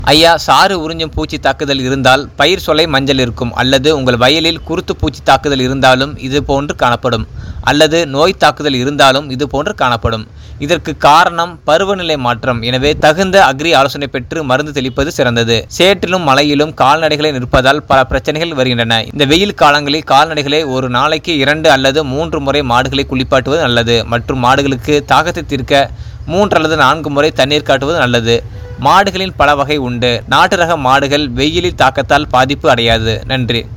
ஐயா சாறு உறிஞ்சும் பூச்சி தாக்குதல் இருந்தால் பயிர் சொலை மஞ்சள் இருக்கும் அல்லது உங்கள் வயலில் குருத்து பூச்சி தாக்குதல் இருந்தாலும் இது போன்று காணப்படும் அல்லது நோய் தாக்குதல் இருந்தாலும் இது போன்று காணப்படும் இதற்கு காரணம் பருவநிலை மாற்றம் எனவே தகுந்த அக்ரி ஆலோசனை பெற்று மருந்து தெளிப்பது சிறந்தது சேற்றிலும் மழையிலும் கால்நடைகளை நிற்பதால் பல பிரச்சனைகள் வருகின்றன இந்த வெயில் காலங்களில் கால்நடைகளை ஒரு நாளைக்கு இரண்டு அல்லது மூன்று முறை மாடுகளை குளிப்பாட்டுவது நல்லது மற்றும் மாடுகளுக்கு தாகத்தை தீர்க்க மூன்று அல்லது நான்கு முறை தண்ணீர் காட்டுவது நல்லது மாடுகளின் பல வகை உண்டு நாட்டு ரக மாடுகள் வெயிலில் தாக்கத்தால் பாதிப்பு அடையாது நன்றி